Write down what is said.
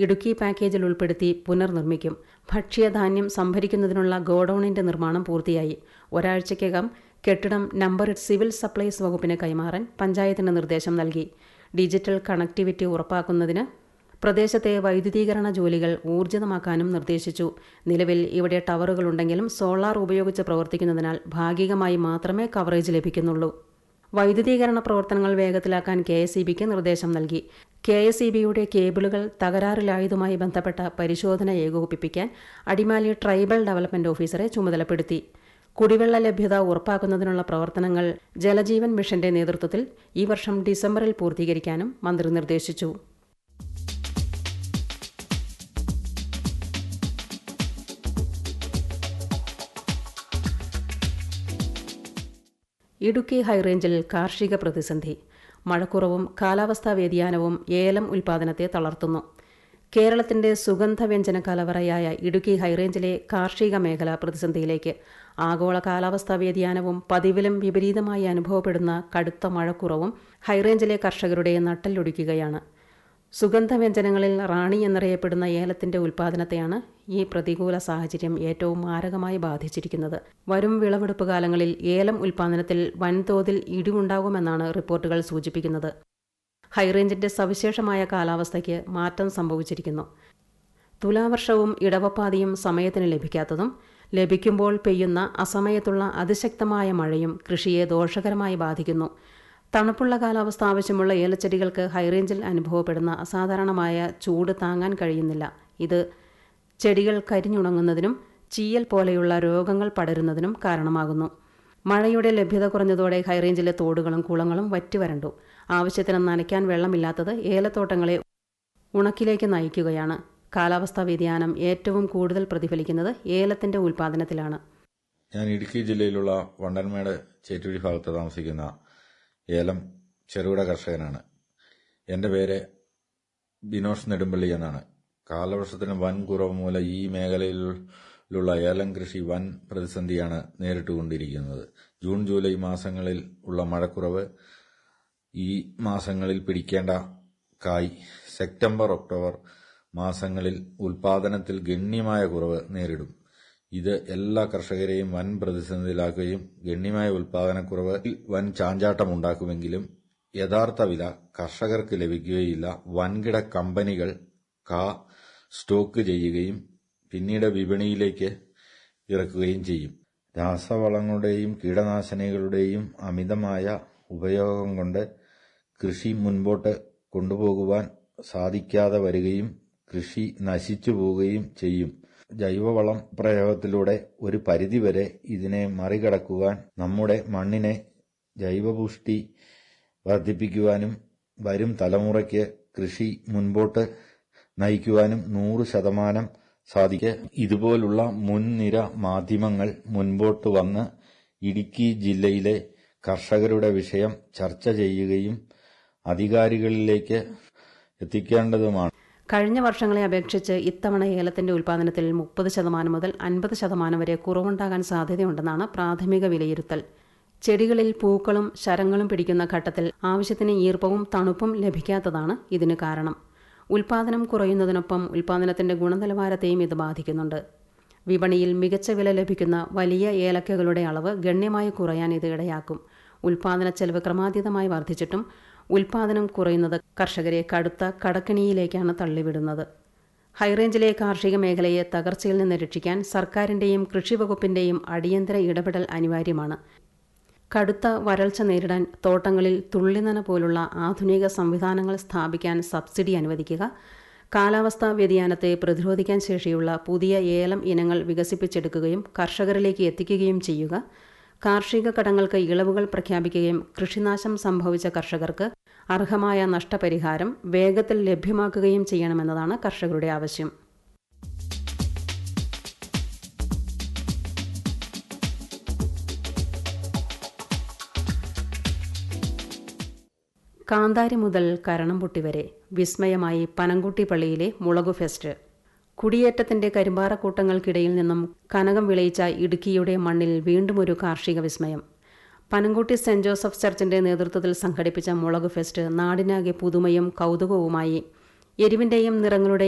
ഇടുക്കി പാക്കേജിൽ ഉൾപ്പെടുത്തി പുനർനിർമ്മിക്കും ഭക്ഷ്യധാന്യം സംഭരിക്കുന്നതിനുള്ള ഗോഡൌണിന്റെ നിർമ്മാണം പൂർത്തിയായി ഒരാഴ്ചയ്ക്കകം കെട്ടിടം നമ്പർ സിവിൽ സപ്ലൈസ് വകുപ്പിന് കൈമാറാൻ പഞ്ചായത്തിന് നിർദ്ദേശം നൽകി ഡിജിറ്റൽ കണക്ടിവിറ്റി ഉറപ്പാക്കുന്നതിന് പ്രദേശത്തെ വൈദ്യുതീകരണ ജോലികൾ ഊർജിതമാക്കാനും നിർദ്ദേശിച്ചു നിലവിൽ ഇവിടെ ടവറുകളുണ്ടെങ്കിലും സോളാർ ഉപയോഗിച്ച് പ്രവർത്തിക്കുന്നതിനാൽ ഭാഗികമായി മാത്രമേ കവറേജ് ലഭിക്കുന്നുള്ളൂ വൈദ്യുതീകരണ പ്രവർത്തനങ്ങൾ വേഗത്തിലാക്കാൻ കെ എസ് ഇ ബിക്ക് നിർദ്ദേശം നൽകി കെ എസ് ഇ ബിയുടെ കേബിളുകൾ തകരാറിലായതുമായി ബന്ധപ്പെട്ട പരിശോധന ഏകോപിപ്പിക്കാൻ അടിമാലി ട്രൈബൽ ഡെവലപ്മെന്റ് ഓഫീസറെ ചുമതലപ്പെടുത്തി കുടിവെള്ള ലഭ്യത ഉറപ്പാക്കുന്നതിനുള്ള പ്രവർത്തനങ്ങൾ ജലജീവൻ മിഷന്റെ നേതൃത്വത്തിൽ ഈ വർഷം ഡിസംബറിൽ പൂർത്തീകരിക്കാനും മന്ത്രി നിർദ്ദേശിച്ചു ഇടുക്കി ഹൈറേഞ്ചിൽ കാർഷിക പ്രതിസന്ധി മഴക്കുറവും കാലാവസ്ഥാ വ്യതിയാനവും ഏലം ഉൽപാദനത്തെ തളർത്തുന്നു കേരളത്തിന്റെ സുഗന്ധവ്യഞ്ജന കലവറയായ ഇടുക്കി ഹൈറേഞ്ചിലെ കാർഷിക മേഖല പ്രതിസന്ധിയിലേക്ക് ആഗോള കാലാവസ്ഥാ വ്യതിയാനവും പതിവിലും വിപരീതമായി അനുഭവപ്പെടുന്ന കടുത്ത മഴക്കുറവും ഹൈറേഞ്ചിലെ കർഷകരുടെ നട്ടല്ലൊടിക്കുകയാണ് സുഗന്ധവ്യഞ്ജനങ്ങളിൽ റാണി എന്നറിയപ്പെടുന്ന ഏലത്തിന്റെ ഉൽപാദനത്തെയാണ് ഈ പ്രതികൂല സാഹചര്യം ഏറ്റവും മാരകമായി ബാധിച്ചിരിക്കുന്നത് വരും വിളവെടുപ്പ് കാലങ്ങളിൽ ഏലം ഉൽപാദനത്തിൽ വൻതോതിൽ ഇടിവുണ്ടാകുമെന്നാണ് റിപ്പോർട്ടുകൾ സൂചിപ്പിക്കുന്നത് ഹൈറേഞ്ചിന്റെ സവിശേഷമായ കാലാവസ്ഥയ്ക്ക് മാറ്റം സംഭവിച്ചിരിക്കുന്നു തുലാവർഷവും ഇടവപ്പാതിയും സമയത്തിന് ലഭിക്കാത്തതും ലഭിക്കുമ്പോൾ പെയ്യുന്ന അസമയത്തുള്ള അതിശക്തമായ മഴയും കൃഷിയെ ദോഷകരമായി ബാധിക്കുന്നു തണുപ്പുള്ള കാലാവസ്ഥ ആവശ്യമുള്ള ഏലച്ചെടികൾക്ക് ഹൈറേഞ്ചിൽ അനുഭവപ്പെടുന്ന അസാധാരണമായ ചൂട് താങ്ങാൻ കഴിയുന്നില്ല ഇത് ചെടികൾ കരിഞ്ഞുണങ്ങുന്നതിനും ചീയൽ പോലെയുള്ള രോഗങ്ങൾ പടരുന്നതിനും കാരണമാകുന്നു മഴയുടെ ലഭ്യത കുറഞ്ഞതോടെ ഹൈറേഞ്ചിലെ തോടുകളും കുളങ്ങളും വറ്റിവരണ്ടു ആവശ്യത്തിന് നനയ്ക്കാൻ വെള്ളമില്ലാത്തത് ഏലത്തോട്ടങ്ങളെ ഉണക്കിലേക്ക് നയിക്കുകയാണ് കാലാവസ്ഥാ വ്യതിയാനം ഏറ്റവും കൂടുതൽ പ്രതിഫലിക്കുന്നത് ഏലത്തിന്റെ ഉൽപാദനത്തിലാണ് ഞാൻ ഇടുക്കി ജില്ലയിലുള്ള വണ്ടൻമേട് ചേറ്റുവഴി ഭാഗത്ത് താമസിക്കുന്ന ഏലം ചെറുകിട കർഷകനാണ് എൻ്റെ പേര് ബിനോഷ് നെടുമ്പള്ളി എന്നാണ് കാലവർഷത്തിന് വൻ കുറവ് മൂലം ഈ മേഖലയിലുള്ള ഏലം കൃഷി വൻ പ്രതിസന്ധിയാണ് നേരിട്ടുകൊണ്ടിരിക്കുന്നത് ജൂൺ ജൂലൈ മാസങ്ങളിൽ ഉള്ള മഴക്കുറവ് ഈ മാസങ്ങളിൽ പിടിക്കേണ്ട കായ് സെപ്റ്റംബർ ഒക്ടോബർ മാസങ്ങളിൽ ഉൽപാദനത്തിൽ ഗണ്യമായ കുറവ് നേരിടും ഇത് എല്ലാ കർഷകരെയും വൻ പ്രതിസന്ധിയിലാക്കുകയും ഗണ്യമായ ഉൽപാദനക്കുറവ് വൻ ചാഞ്ചാട്ടമുണ്ടാക്കുമെങ്കിലും യഥാർത്ഥ വില കർഷകർക്ക് ലഭിക്കുകയില്ല വൻകിട കമ്പനികൾ കാ സ്റ്റോക്ക് ചെയ്യുകയും പിന്നീട് വിപണിയിലേക്ക് ഇറക്കുകയും ചെയ്യും രാസവളങ്ങളുടെയും കീടനാശിനികളുടെയും അമിതമായ ഉപയോഗം കൊണ്ട് കൃഷി മുൻപോട്ട് കൊണ്ടുപോകുവാൻ സാധിക്കാതെ വരികയും കൃഷി നശിച്ചു പോവുകയും ചെയ്യും ജൈവവളം പ്രയോഗത്തിലൂടെ ഒരു പരിധിവരെ ഇതിനെ മറികടക്കുവാൻ നമ്മുടെ മണ്ണിനെ ജൈവപുഷ്ടി വർദ്ധിപ്പിക്കുവാനും വരും തലമുറയ്ക്ക് കൃഷി മുൻപോട്ട് നയിക്കുവാനും നൂറ് ശതമാനം സാധിക്കുക ഇതുപോലുള്ള മുൻനിര മാധ്യമങ്ങൾ മുൻപോട്ട് വന്ന് ഇടുക്കി ജില്ലയിലെ കർഷകരുടെ വിഷയം ചർച്ച ചെയ്യുകയും അധികാരികളിലേക്ക് എത്തിക്കേണ്ടതുമാണ് കഴിഞ്ഞ വർഷങ്ങളെ അപേക്ഷിച്ച് ഇത്തവണ ഏലത്തിന്റെ ഉൽപാദനത്തിൽ മുപ്പത് ശതമാനം മുതൽ അൻപത് ശതമാനം വരെ കുറവുണ്ടാകാൻ സാധ്യതയുണ്ടെന്നാണ് പ്രാഥമിക വിലയിരുത്തൽ ചെടികളിൽ പൂക്കളും ശരങ്ങളും പിടിക്കുന്ന ഘട്ടത്തിൽ ആവശ്യത്തിന് ഈർപ്പവും തണുപ്പും ലഭിക്കാത്തതാണ് ഇതിന് കാരണം ഉൽപാദനം കുറയുന്നതിനൊപ്പം ഉൽപാദനത്തിന്റെ ഗുണനിലവാരത്തെയും ഇത് ബാധിക്കുന്നുണ്ട് വിപണിയിൽ മികച്ച വില ലഭിക്കുന്ന വലിയ ഏലക്കകളുടെ അളവ് ഗണ്യമായി കുറയാൻ ഇത് ഇടയാക്കും ഉൽപാദന ചെലവ് ക്രമാതീതമായി വർദ്ധിച്ചിട്ടും ഉൽപാദനം കുറയുന്നത് കർഷകരെ കടുത്ത കടക്കിണിയിലേക്കാണ് തള്ളിവിടുന്നത് ഹൈറേഞ്ചിലെ കാർഷിക മേഖലയെ തകർച്ചയിൽ നിന്ന് രക്ഷിക്കാൻ സർക്കാരിന്റെയും കൃഷി വകുപ്പിന്റെയും അടിയന്തര ഇടപെടൽ അനിവാര്യമാണ് കടുത്ത വരൾച്ച നേരിടാൻ തോട്ടങ്ങളിൽ തുള്ളിനന പോലുള്ള ആധുനിക സംവിധാനങ്ങൾ സ്ഥാപിക്കാൻ സബ്സിഡി അനുവദിക്കുക കാലാവസ്ഥാ വ്യതിയാനത്തെ പ്രതിരോധിക്കാൻ ശേഷിയുള്ള പുതിയ ഏലം ഇനങ്ങൾ വികസിപ്പിച്ചെടുക്കുകയും കർഷകരിലേക്ക് എത്തിക്കുകയും ചെയ്യുക കാർഷിക കടങ്ങൾക്ക് ഇളവുകൾ പ്രഖ്യാപിക്കുകയും കൃഷിനാശം സംഭവിച്ച കർഷകർക്ക് അർഹമായ നഷ്ടപരിഹാരം വേഗത്തിൽ ലഭ്യമാക്കുകയും ചെയ്യണമെന്നതാണ് കർഷകരുടെ ആവശ്യം കാന്താരി മുതൽ കരണംപൊട്ടി വരെ വിസ്മയമായി പനംകുട്ടി പള്ളിയിലെ മുളകു ഫെസ്റ്റ് കുടിയേറ്റത്തിന്റെ കരിമ്പാറക്കൂട്ടങ്ങൾക്കിടയിൽ നിന്നും കനകം വിളയിച്ച ഇടുക്കിയുടെ മണ്ണിൽ വീണ്ടും ഒരു കാർഷിക വിസ്മയം പനംകുട്ടി സെന്റ് ജോസഫ് ചർച്ചിന്റെ നേതൃത്വത്തിൽ സംഘടിപ്പിച്ച മുളക് ഫെസ്റ്റ് നാടിനാകെ പുതുമയും കൗതുകവുമായി എരിവിന്റെയും നിറങ്ങളുടെയും